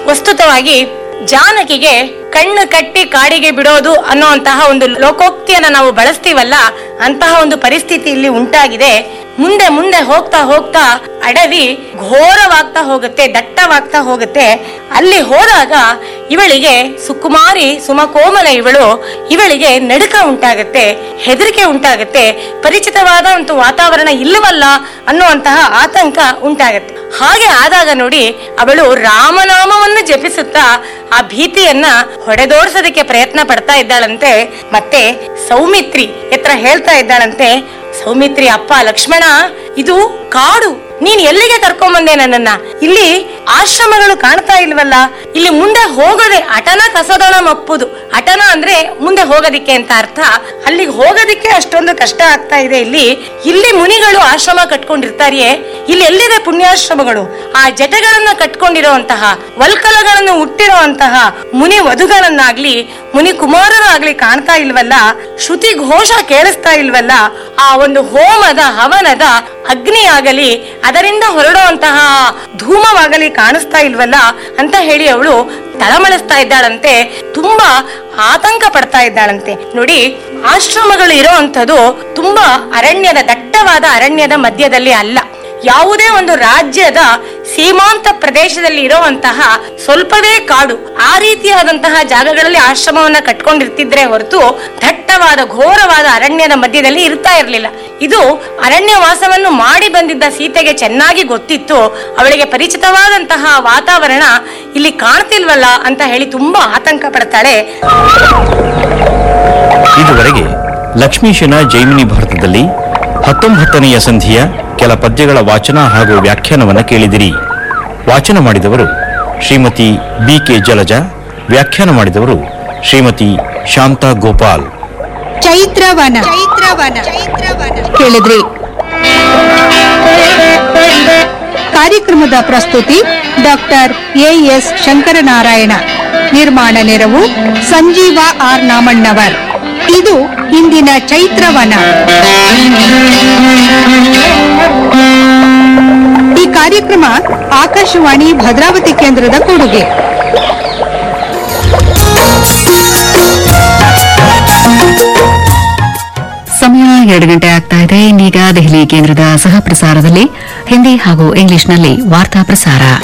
ವಸ್ತುತವಾಗಿ ಜಾನಕಿಗೆ ಕಣ್ಣು ಕಟ್ಟಿ ಕಾಡಿಗೆ ಬಿಡೋದು ಅನ್ನುವಂತಹ ಒಂದು ಲೋಕೋಕ್ತಿಯನ್ನ ನಾವು ಬಳಸ್ತೀವಲ್ಲ ಅಂತಹ ಒಂದು ಪರಿಸ್ಥಿತಿ ಇಲ್ಲಿ ಉಂಟಾಗಿದೆ ಮುಂದೆ ಮುಂದೆ ಹೋಗ್ತಾ ಹೋಗ್ತಾ ಅಡವಿ ಘೋರವಾಗ್ತಾ ಹೋಗುತ್ತೆ ದಟ್ಟವಾಗ್ತಾ ಹೋಗುತ್ತೆ ಅಲ್ಲಿ ಹೋದಾಗ ಇವಳಿಗೆ ಸುಕುಮಾರಿ ಸುಮಕೋಮಲ ಇವಳು ಇವಳಿಗೆ ನಡುಕ ಉಂಟಾಗತ್ತೆ ಹೆದರಿಕೆ ಉಂಟಾಗತ್ತೆ ಪರಿಚಿತವಾದ ಒಂದು ವಾತಾವರಣ ಇಲ್ಲವಲ್ಲ ಅನ್ನುವಂತಹ ಆತಂಕ ಉಂಟಾಗತ್ತೆ ಹಾಗೆ ಆದಾಗ ನೋಡಿ ಅವಳು ರಾಮನಾಮವನ್ನು ಜಪಿಸುತ್ತಾ ಆ ಭೀತಿಯನ್ನ ಹೊಡೆದೋಡ್ಸೋದಕ್ಕೆ ಪ್ರಯತ್ನ ಪಡ್ತಾ ಇದ್ದಾಳಂತೆ ಮತ್ತೆ ಸೌಮಿತ್ರಿ ಎತ್ರ ಹೇಳ್ತಾ ಇದ್ದಾಳಂತೆ ಸೌಮಿತ್ರಿ ಅಪ್ಪ ಲಕ್ಷ್ಮಣ ಇದು ಕಾಡು ನೀನ್ ಎಲ್ಲಿಗೆ ಕರ್ಕೊಂಬಂದೆ ನನ್ನನ್ನ ಇಲ್ಲಿ ಆಶ್ರಮಗಳು ಕಾಣ್ತಾ ಇಲ್ವಲ್ಲ ಇಲ್ಲಿ ಮುಂದೆ ಹೋಗದೆ ಅಟನ ಕಸದಳ ಮಪ್ಪುದು ಅಟನ ಅಂದ್ರೆ ಮುಂದೆ ಹೋಗೋದಿಕ್ಕೆ ಅಂತ ಅರ್ಥ ಅಲ್ಲಿಗೆ ಹೋಗೋದಿಕ್ಕೆ ಅಷ್ಟೊಂದು ಕಷ್ಟ ಆಗ್ತಾ ಇದೆ ಇಲ್ಲಿ ಇಲ್ಲಿ ಮುನಿಗಳು ಆಶ್ರಮ ಕಟ್ಕೊಂಡಿರ್ತಾರಿಯೇ ಇಲ್ಲಿ ಎಲ್ಲಿದೆ ಪುಣ್ಯಾಶ್ರಮಗಳು ಆ ಜಟಗಳನ್ನ ಕಟ್ಕೊಂಡಿರುವಂತಹ ವಲ್ಕಲಗಳನ್ನು ಹುಟ್ಟಿರುವಂತಹ ಮುನಿ ವಧುಗಳನ್ನಾಗ್ಲಿ ಮುನಿ ಕುಮಾರರಾಗ್ಲಿ ಕಾಣ್ತಾ ಇಲ್ವಲ್ಲ ಶ್ರುತಿ ಘೋಷ ಕೇಳಿಸ್ತಾ ಇಲ್ವಲ್ಲ ಆ ಒಂದು ಹೋಮದ ಹವನದ ಅಗ್ನಿ ಆಗಲಿ ಅದರಿಂದ ಹೊರಡುವಂತಹ ಧೂಮವಾಗಲಿ ಕಾಣಿಸ್ತಾ ಇಲ್ವಲ್ಲ ಅಂತ ಹೇಳಿ ಅವಳು ತಳಮಳಿಸ್ತಾ ಇದ್ದಾಳಂತೆ ತುಂಬಾ ಆತಂಕ ಪಡ್ತಾ ಇದ್ದಾಳಂತೆ ನೋಡಿ ಆಶ್ರಮಗಳು ಇರುವಂತದ್ದು ತುಂಬಾ ಅರಣ್ಯದ ದಟ್ಟವಾದ ಅರಣ್ಯದ ಮಧ್ಯದಲ್ಲಿ ಅಲ್ಲ ಯಾವುದೇ ಒಂದು ರಾಜ್ಯದ ಸೀಮಾಂತ ಪ್ರದೇಶದಲ್ಲಿ ಇರುವಂತಹ ಸ್ವಲ್ಪವೇ ಕಾಡು ಆ ರೀತಿಯಾದಂತಹ ಜಾಗಗಳಲ್ಲಿ ಆಶ್ರಮವನ್ನ ಕಟ್ಕೊಂಡಿರ್ತಿದ್ರೆ ಹೊರತು ದಟ್ಟವಾದ ಘೋರವಾದ ಅರಣ್ಯದ ಮಧ್ಯದಲ್ಲಿ ಇರ್ತಾ ಇರಲಿಲ್ಲ ಇದು ಅರಣ್ಯ ವಾಸವನ್ನು ಮಾಡಿ ಬಂದಿದ್ದ ಸೀತೆಗೆ ಚೆನ್ನಾಗಿ ಗೊತ್ತಿತ್ತು ಅವಳಿಗೆ ಪರಿಚಿತವಾದಂತಹ ವಾತಾವರಣ ಇಲ್ಲಿ ಕಾಣ್ತಿಲ್ವಲ್ಲ ಅಂತ ಹೇಳಿ ತುಂಬಾ ಆತಂಕ ಪಡ್ತಾಳೆ ಇದುವರೆಗೆ ಲಕ್ಷ್ಮೀಶನ ಜೈಮಿನಿ ಭಾರತದಲ್ಲಿ ಹತ್ತೊಂಬತ್ತನೆಯ ಸಂಧಿಯ ಕೆಲ ಪದ್ಯಗಳ ವಾಚನ ಹಾಗೂ ವ್ಯಾಖ್ಯಾನವನ್ನು ಕೇಳಿದಿರಿ ವಾಚನ ಮಾಡಿದವರು ಶ್ರೀಮತಿ ಬಿ ಕೆ ಜಲಜ ವ್ಯಾಖ್ಯಾನ ಮಾಡಿದವರು ಶ್ರೀಮತಿ ಶಾಂತಾ ಗೋಪಾಲ್ ಚೈತ್ರವನ ಚೈತ್ರವನ ಕೇಳಿದ್ರಿ ಕಾರ್ಯಕ್ರಮದ ಪ್ರಸ್ತುತಿ ಡಾಕ್ಟರ್ ಎ ಎಸ್ ಶಂಕರನಾರಾಯಣ ನಿರ್ಮಾಣ ನೆರವು ಸಂಜೀವ ಆರ್ ನಾಮಣ್ಣವರ್ ಇದು ಇಂದಿನ ಚೈತ್ರವನ ಈ ಕಾರ್ಯಕ್ರಮ ಆಕಾಶವಾಣಿ ಭದ್ರಾವತಿ ಕೇಂದ್ರದ ಕೊಡುಗೆ ಸಮಯ ಎರಡು ಗಂಟೆ ಆಗ್ತಾ ಇದೆ ಇನ್ನೀಗ ದೆಹಲಿ ಕೇಂದ್ರದ ಸಹ ಪ್ರಸಾರದಲ್ಲಿ ಹಿಂದಿ ಹಾಗೂ ಇಂಗ್ಲಿಷ್ನಲ್ಲಿ ವಾರ್ತಾ ಪ್ರಸಾರ